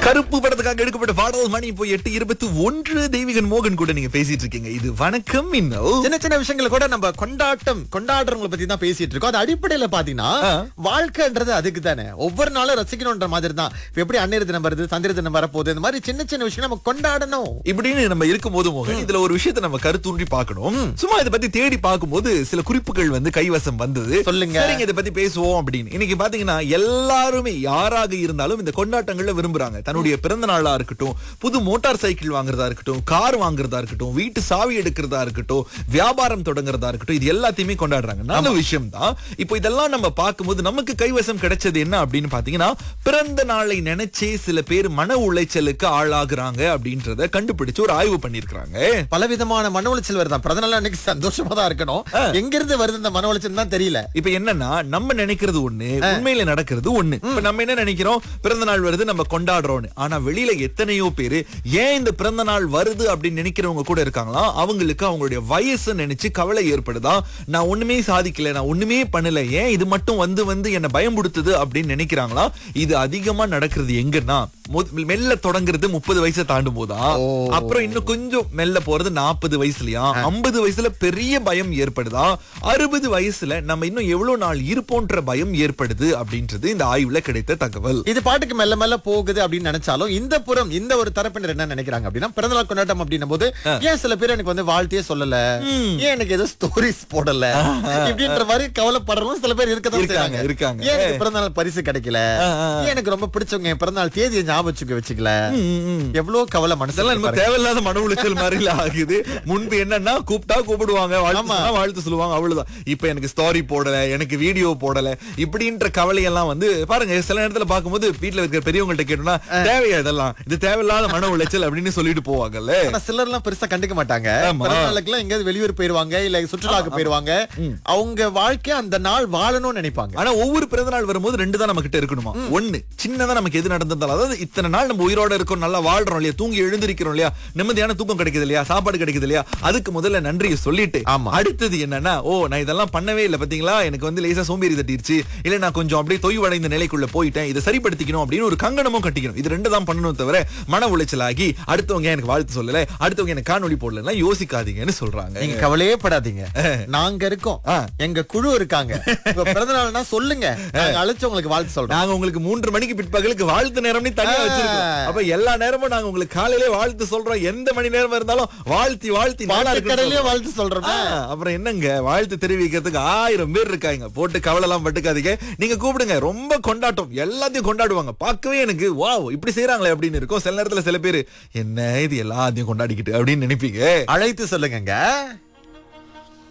கருப்பு படத்துக்காக எடுக்கப்பட்ட பாடல் மணி இப்போ எட்டு இருபத்தி ஒன்று தெய்வீகன் மோகன் கூட நீங்க பேசிட்டு இருக்கீங்க இது வணக்கம் இன்னும் சின்ன சின்ன விஷயங்களை கூட நம்ம கொண்டாட்டம் கொண்டாடுறவங்களை பத்தி தான் பேசிட்டு இருக்கோம் அது அடிப்படையில பாத்தீங்கன்னா வாழ்க்கைன்றது அதுக்கு தானே ஒவ்வொரு நாளும் ரசிக்கணும்ன்ற மாதிரி தான் இப்ப எப்படி அன்னைய தினம் வருது தந்திர தினம் வரப்போகுது இந்த மாதிரி சின்ன சின்ன விஷயம் நம்ம கொண்டாடணும் இப்படின்னு நம்ம இருக்கும்போது மோகன் இதுல ஒரு விஷயத்தை நம்ம கருத்தூன்றி பார்க்கணும் சும்மா இதை பத்தி தேடி பார்க்கும்போது சில குறிப்புகள் வந்து கைவசம் வந்தது சொல்லுங்க. சரிங்க இதை பத்தி பேசுவோம் அப்படின்னு இன்னைக்கு பாத்தீங்கன்னா எல்லாருமே யாராக இருந்தாலும் இந்த கொண்டாட்டங்கள்ல விரும்புறாங்க தன்னுடைய பிறந்த நாளா இருக்கட்டும் புது மோட்டார் சைக்கிள் வாங்குறதா இருக்கட்டும் கார் வாங்குறதா இருக்கட்டும் வீட்டு சாவி எடுக்கிறதா இருக்கட்டும் வியாபாரம் தொடங்குறதா இருக்கட்டும் இது எல்லாத்தையுமே கொண்டாடுறாங்க நல்ல விஷயம் தான் இப்போ இதெல்லாம் நம்ம பார்க்கும்போது நமக்கு கைவசம் கிடைச்சது என்ன அப்படின்னு பாத்தீங்கன்னா பிறந்த நாளை நினைச்சே சில பேர் மன உளைச்சலுக்கு ஆளாகுறாங்க அப்படின்றத கண்டுபிடிச்சு ஒரு ஆய்வு பண்ணிருக்காங்க பலவிதமான மன உளைச்சல் வருதான் பிறந்த நாள் அன்னைக்கு சந்தோஷமா தான் இருக்கணும் எங்க இருந்து வருது இந்த மன உளைச்சல் தான் தெரியல இப்ப என்னன்னா நம்ம நினைக்கிறது ஒண்ணு உண்மையில நடக்கிறது ஒண்ணு இப்ப நம்ம என்ன நினைக்கிறோம் பிறந்த நாள் வருது நம்ம கொண்டாடுறோம்னு ஆனா வெளியில எத்தனையோ பேரு ஏன் இந்த பிறந்த நாள் வருது அப்படின்னு நினைக்கிறவங்க கூட இருக்காங்களா அவங்களுக்கு அவங்களுடைய வயசு நினைச்சு கவலை ஏற்படுதா நான் ஒண்ணுமே சாதிக்கல நான் ஒண்ணுமே பண்ணல ஏன் இது மட்டும் வந்து வந்து என்ன பயம்படுத்துது அப்படின்னு நினைக்கிறாங்களா இது அதிகமா நடக்கிறது எங்கன்னா மொத- மெல்ல தொடங்குறது முப்பது வயசை தாண்டும் போதா ஓ. அப்புறம் இன்னும் கொஞ்சம் மெல்ல போறது நாற்பது வயசுலயா ஐம்பது வயசுல பெரிய பயம் ஏற்படுதா அறுபது வயசுல நம்ம இன்னும் எவ்வளவு நாள் இருப்போன்ற பயம் ஏற்படுது அப்படின்றது இந்த ஆய்வுல கிடைத்த தகவல் இது பாட்டுக்கு மெல்ல மெல்ல போகுது அப்படின்னு நினைச்சாலும் இந்த புறம் இந்த ஒரு தரப்பினர் என்ன நினைக்கிறாங்க அப்படின்னா பிறந்தநாள் கொண்டாட்டம் அப்படின்னும் போது ஏன் சில பேர் எனக்கு வந்து வாழ்த்தையே சொல்லல ஏன் எனக்கு ஏதோ ஸ்டோரிஸ் போடல இப்படின்ற மாதிரி கவலைப்படுறவங்க சில பேர் இருக்கதான் இருக்காங்க, செய்றாங்க. இருக்காங்க. ஏன் எனக்கு பிறந்தநாள் பரிசு கிடைக்கல ஆ, ஆ. ஏன் எனக்கு ரொம்ப பிடிச்சவங்க என் பிறந்தநாள் தேதியை ஞாபகம் வச்சுக்க வச்சுக்கல எவ்வளவு கவலை இதெல்லாம் மனசுல நம்ம தேவையில்லாத மன உளைச்சல் மாதிரி ஆகுது முன்பு என்னன்னா கூப்பிட்டா கூப்பிடுவாங்க வாழ்த்து ஆமா. சொன்னா வாழ்த்து சொல்லுவாங்க அவ்வளவுதான் இப்ப எனக்கு ஸ்டாரி போடல எனக்கு வீடியோ போடல இப்படின்ற கவலை எல்லாம் வந்து பாருங்க சில நேரத்துல பார்க்கும்போது வீட்டுல இருக்கிற பெரியவங்கள்ட்ட கேட்டோம்னா தேவையா இதெல்லாம் இது தேவையில்லாத மன உளைச்சல் அப்படின்னு சொல்லிட்டு போவாங்கல்ல ஆனா சிலர் எல்லாம் பெருசா கண்டுக்க மாட்டாங்க ஆமா. பிறந்தநாளுக்கு எங்கேயாவது வெளியூர் போயிருவாங்க இல்ல சுற்றுலாக்கு போயிருவாங்க அவங்க வாழ்க்கை அந்த நாள் வாழணும்னு நினைப்பாங்க ஆனா ஒவ்வொரு பிறந்த நாள் வரும்போது ரெண்டு தான் நம்ம கிட்ட இருக்கணுமா ஒண்ணு சின்னதா நமக்கு எது நடந்திருந்தாலும் அதாவது இத்தனை நாள் நம்ம உயிரோட இருக்கோம் நல்லா வாழ்றோம் இல்லையா தூங்கி எழுந்திருக்கிறோம் இல்லையா நிம்மதியான தூக்கம் கிடைக்குது இல்லையா சாப்பாடு கிடைக்குது இல்லையா அதுக்கு முதல்ல நன்றியை சொல்லிட்டு ஆமா. அடுத்தது என்னன்னா ஓ நான் இதெல்லாம் பண்ணவே இல்லை பாத்தீங்களா எனக்கு வந்து லேசா சோம்பேறி தட்டிருச்சு இல்ல நான் கொஞ்சம் அப்படியே தொய்வடைந்த நிலைக்குள்ள போயிட்டேன் இதை சரிப்படுத்திக்கணும் அப்படின்னு ஒரு கங்கணமும் கட்டிக்கணும் இது ரெண்டு தான் பண்ணணும் தவிர மன உளைச்சல் ஆகி அடுத்தவங்க எனக்கு வாழ்த்து சொல்லல அடுத்தவங்க எனக்கு காணொலி போடலாம் யோசிக்காதீங்கன்னு சொல்றாங்க நீங்க கவலையே படாதீங்க நாங்க இருக்கோம் ஆ. எங்க குழு இருக்காங்க உங்க பிறந்த நாள்னா சொல்லுங்க நாங்க அழைச்சு உங்களுக்கு வாழ்த்து சொல்றோம் நாங்க உங்களுக்கு மூன்று மணிக்கு பிற்பகலுக்கு வாழ்த்து நேரம்னு தனியா ஆ. வச்சிருக்கோம் அப்ப எல்லா நேரமும் நாங்க உங்களுக்கு காலையிலே வாழ்த்து சொல்றோம் எந்த மணி நேரமா இருந்தாலும் வாழ்த்தி வாழ்த்தி நல்லா பாட்டு இருக்குன்னு கடையிலயே சொல்றோம். வாழ்த்து சொல்றோம் ஆ, அப்புறம் என்னங்க வாழ்த்து தெரிவிக்கிறதுக்கு ஆயிரம் பேர் இருக்காங்க போட்டு கவலை எல்லாம் பட்டுக்காதீங்க நீங்க கூப்பிடுங்க ரொம்ப கொண்டாட்டம் எல்லாத்தையும் கொண்டாடுவாங்க பார்க்கவே எனக்கு வாவ் இப்படி செய்யறாங்களே அப்படின்னு இருக்கும் சில நேரத்துல சில பேர் என்ன இது எல்லாத்தையும் கொண்டாடிக்கிட்டு அப்படின்னு நினைப்பீங்க அழைத்து சொல்லுங்க